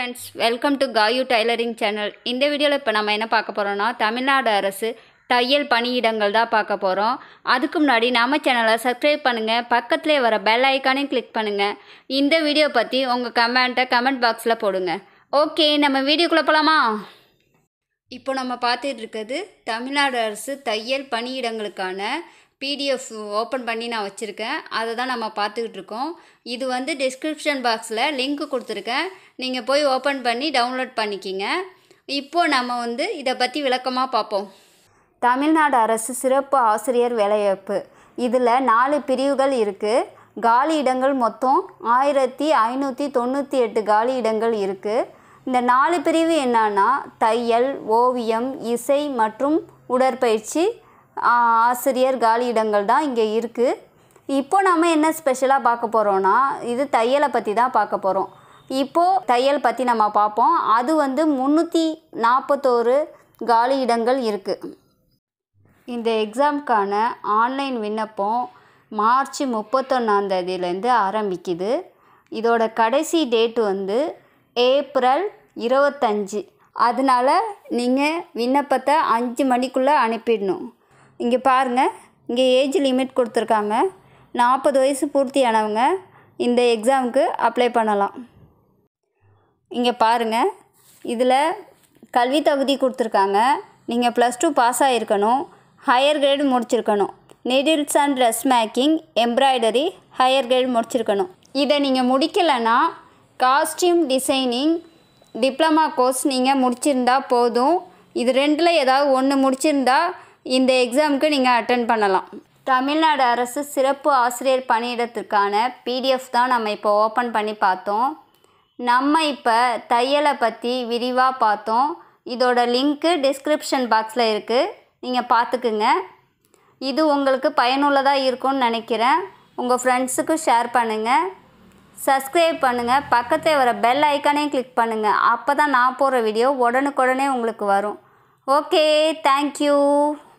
friends welcome to Kaayu tailoring channel இந்த வீடியோவில் இப்போ நம்ம என்ன பார்க்க போகிறோம்னா தமிழ்நாடு அரசு தையல் பணியிடங்கள் தான் பார்க்க போகிறோம் அதுக்கு முன்னாடி நம்ம சேனலை சப்ஸ்கிரைப் பண்ணுங்கள் பக்கத்துலேயே வர பெல் ஐக்கானையும் கிளிக் பண்ணுங்கள் இந்த வீடியோ பற்றி உங்கள் கமெண்ட்டை கமெண்ட் பாக்ஸில் போடுங்க ஓகே நம்ம வீடியோக்குள்ளே போகலாமா இப்போ நம்ம பார்த்துட்டு இருக்கிறது தமிழ்நாடு அரசு தையல் பணியிடங்களுக்கான பிடிஎஃப் ஓப்பன் பண்ணி நான் வச்சுருக்கேன் அதை தான் நம்ம பார்த்துக்கிட்டு இருக்கோம் இது வந்து டிஸ்கிரிப்ஷன் பாக்ஸில் லிங்க் கொடுத்துருக்கேன் நீங்கள் போய் ஓப்பன் பண்ணி டவுன்லோட் பண்ணிக்கிங்க இப்போது நம்ம வந்து இதை பற்றி விளக்கமாக பார்ப்போம் தமிழ்நாடு அரசு சிறப்பு ஆசிரியர் வேலைவாய்ப்பு இதில் நாலு பிரிவுகள் இருக்குது காலி இடங்கள் மொத்தம் ஆயிரத்தி ஐநூற்றி தொண்ணூற்றி எட்டு காலி இடங்கள் இருக்குது இந்த நாலு பிரிவு என்னன்னா தையல் ஓவியம் இசை மற்றும் உடற்பயிற்சி ஆ, ஆசிரியர் காலி இடங்கள் தான் இங்கே இருக்குது இப்போ நம்ம என்ன ஸ்பெஷலாக பார்க்க போகிறோன்னா இது தையலை பற்றி தான் பார்க்க போகிறோம் இப்போது தையல் பற்றி நம்ம பார்ப்போம் அது வந்து முந்நூற்றி நாற்பத்தோரு காலி இடங்கள் இருக்குது இந்த எக்ஸாம்க்கான ஆன்லைன் விண்ணப்பம் மார்ச் முப்பத்தொன்னாம் தேதியிலேருந்து ஆரம்பிக்குது இதோட கடைசி டேட் வந்து ஏப்ரல் இருபத்தஞ்சி அதனால நீங்கள் விண்ணப்பத்தை அஞ்சு மணிக்குள்ளே அனுப்பிடணும் இங்கே பாருங்கள் இங்கே ஏஜ் லிமிட் கொடுத்துருக்காங்க நாற்பது வயசு பூர்த்தியானவங்க இந்த எக்ஸாமுக்கு அப்ளை பண்ணலாம் இங்கே பாருங்கள் இதில் கல்வி தகுதி கொடுத்துருக்காங்க நீங்கள் ப்ளஸ் டூ பாஸ் ஆகிருக்கணும் ஹையர் கிரேடு முடிச்சிருக்கணும் needles and dress making embroidery higher grade முடிச்சிருக்கணும் இதை நீங்கள் முடிக்கலைன்னா காஸ்டியூம் டிசைனிங் டிப்ளமா கோர்ஸ் நீங்கள் முடிச்சிருந்தா போதும் இது ரெண்டில் ஏதாவது ஒன்று முடிச்சிருந்தா இந்த எக்ஸாமுக்கு நீங்கள் அட்டன் பண்ணலாம் தமிழ்நாடு அரசு சிறப்பு ஆசிரியர் பணியிடத்திற்கான பிடிஎஃப் தான் நம்ம இப்போ ஓப்பன் பண்ணி பார்த்தோம் நம்ம இப்போ தையலை பற்றி விரிவாக பார்த்தோம் இதோட லிங்க்கு டிஸ்கிரிப்ஷன் பாக்ஸில் இருக்குது நீங்கள் பார்த்துக்குங்க இது உங்களுக்கு பயனுள்ளதாக இருக்கும்னு நினைக்கிறேன் உங்கள் ஃப்ரெண்ட்ஸுக்கு ஷேர் பண்ணுங்கள் சப்ஸ்கிரைப் பண்ணுங்கள் பக்கத்தில் வர பெல் ஐக்கானையும் கிளிக் பண்ணுங்கள் அப்போ தான் நான் போடுற வீடியோ உடனுக்குடனே உங்களுக்கு வரும் ஓகே தேங்க்யூ